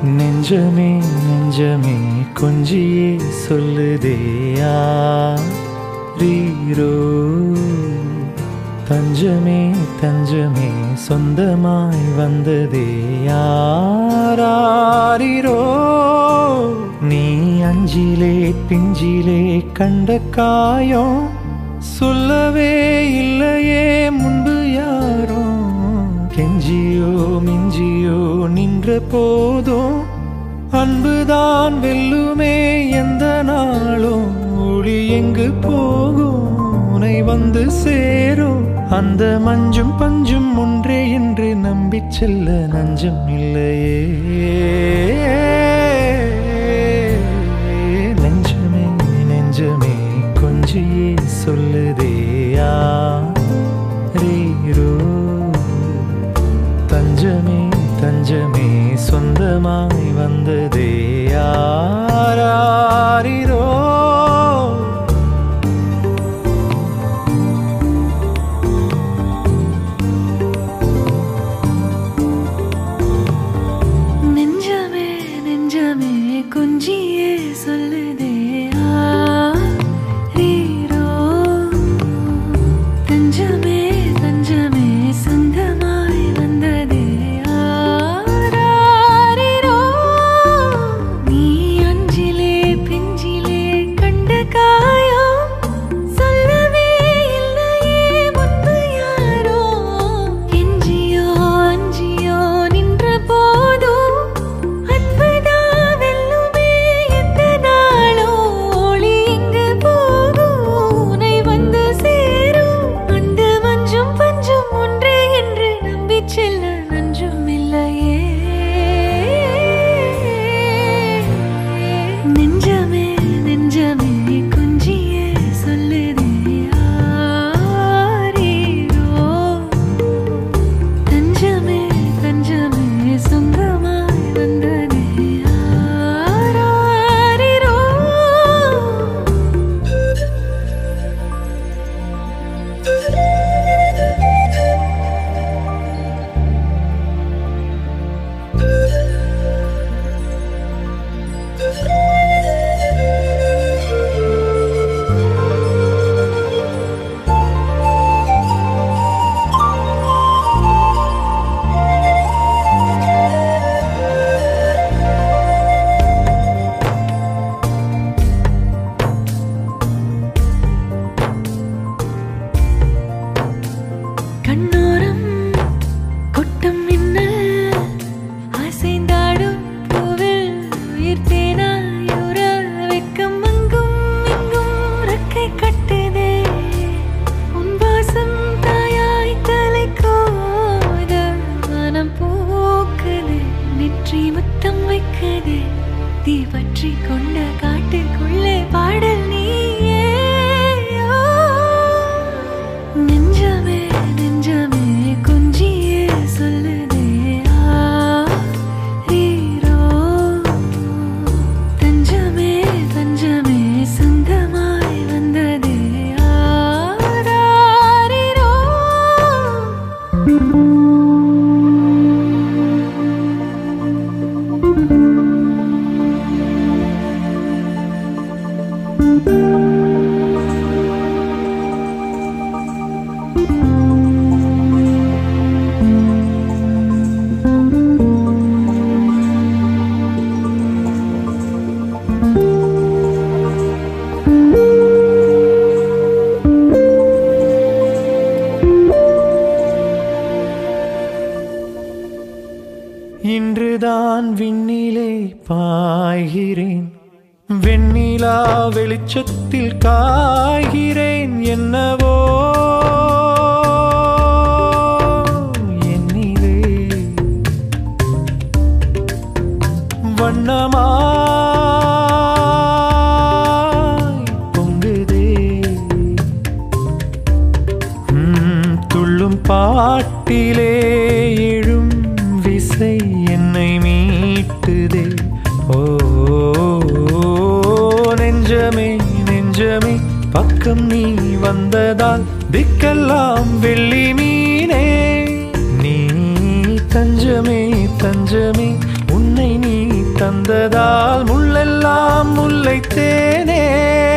நெஞ்சமே நெஞ்சமே கொஞ்சியே சொல்லுதேயா ரீரோ தஞ்சமே தஞ்சமே சொந்தமாய் வந்ததே யாரோ நீ அஞ்சிலே பிஞ்சிலே கண்ட காயம் சொல்லவே இல்லையே முன்பு யாரோ கெஞ்சியோ மிஞ்சியோ நின்ற போதும் அன்புதான் வெல்லுமே எந்த நாளும் ஒளி எங்கு போகும் உனை வந்து சேரும் அந்த மஞ்சும் பஞ்சும் ஒன்றே என்று நம்பிச் செல்ல நஞ்சம் இல்லையே நெஞ்சமே நெஞ்சமே கொஞ்சியே சொல்லுதேயா ரீரோ தஞ்சமே தஞ்சமே சொந்தமாய் வந்ததே யாரோ நெஞ்சமே நெஞ்சமே கொஞ்சியே சொல்லுதே ஆ, ரீரோ. தஞ்சமே தஞ்சமே சொந்தமாய் வந்ததே ஆராரிரோ. நீ அஞ்சிலே பிஞ்சிலே கண்ட காயம் சொல்லவே இல்லையே முன்பு யாரோ எஞ்சியோ அஞ்சியோ நின்ற போதும் அன்புதா வெல்லுமே எந்த நாளோ ஒளி இங்கு போகும் உனை வந்து சேரும் அந்த மஞ்சும் பஞ்சும் ஒன்றே என்று நம்பிச் செல்ல நஞ்சும் இல்லையே நெஞ்சமே நெஞ்சமே கொஞ்சியே சொல்லுதே ஆரீரோ தஞ்சமே தஞ்சமே சொந்தமாய் வந்ததே ஆராரிரோ கண்ணோரம் கொட்டும் மின்னல் அசைந்தாடும் பூவில் உயிர் தேனாயுற வெக்கம் அங்கும் இங்கும் ரெக்கை கட்டுதே உன் வாசம் தாயாய் தலை கோத மனம் பூக்குது நெற்றி முத்தம் வைக்குது தீ பற்றி கொண்ட காட்டுக்குள்ளே பாடல் நீயே ஓ. நெஞ்சமே நெஞ்சமே கொஞ்சியே சொல்லுதே ஆரீரோ தஞ்சமே தஞ்சமே சொந்தமாய் வந்ததே ஆராரிரோ இன்றுதான் விண்ணிலே பாய்கிறேன் வெண்ணிலா வெளிச்சத்தில் காய்கிறேன் என்னவோ என்னிலே வண்ணமாய் பொங்குதே ம், துள்ளும் பாட்டிலே எழும் விசை என்னை மீட்டுதே ஓ நெஞ்சமே நெஞ்சமே பக்கம் நீ வந்ததால் திக்கெல்லாம் வெள்ளி மீனே நீ தஞ்சமே தஞ்சமே உன்னை நீ தந்ததால் முள்ளெல்லாம் முல்லை தேனே